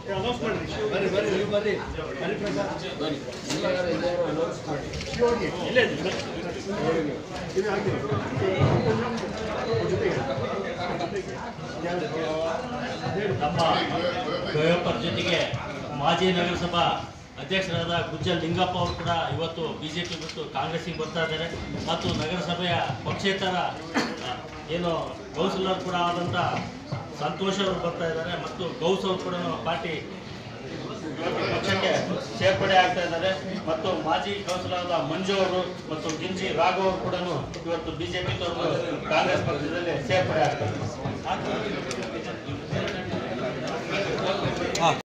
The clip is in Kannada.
ಅನೌನ್ಸ್ ಮಾಡಿ ಬರ್ರಿ ಬರ್ರಿ ನೀವು ಬರ್ರಿ ಹರಿಪ್ರಸಾದ್ ಶಿವೋಗಿ ಇಲ್ಲೇ ಇದೆ. ಇದು ಹಾಕಿದೆ. ಜೊತೆಗೆ. ನಮ್ಮ ಗೃಹಪರ ಜೊತೆಗೆ ಮಾಜಿ ನಗರಸಭಾ ಅಧ್ಯಕ್ಷರಾದ ಗುಜ್ಜಲ್ ಲಿಂಗಪ್ಪ ಅವರು ಕೂಡ ಇವತ್ತು ಬಿಜೆಪಿ ಬಿಟ್ಟು ಕಾಂಗ್ರೆಸ್ಸಿಗೆ ಬರ್ತಾ ಇದ್ದಾರೆ ಮತ್ತು ನಗರಸಭೆಯ ಪಕ್ಷೇತರ ಆ, ಏನು ಕೌನ್ಸಿಲರ್ ಕೂಡ ಆದಂಥ ಸಂತೋಷ್ ಅವರು ಬರ್ತಾ ಇದ್ದಾರೆ ಮತ್ತು ಗೌಸ್ ಅವರು ಕೂಡ ಪಾರ್ಟಿ ಇವತ್ತು ಪಕ್ಷಕ್ಕೆ ಸೇರ್ಪಡೆ ಆಗ್ತಾ ಇದ್ದಾರೆ ಮತ್ತು ಮಾಜಿ ಕೌನ್ಸಿಲರ್ ಆದ ಮಂಜು ಅವರು ಮತ್ತು ಗಿಂಜಿ ರಾಘವ್ ಅವರು ಕೂಡ ಇವತ್ತು ಬಿಜೆಪಿ ಕಾಂಗ್ರೆಸ್ ಪಕ್ಷದಲ್ಲಿ ಸೇರ್ಪಡೆ ಆಗ್ತಾ ಇದ್ದಾರೆ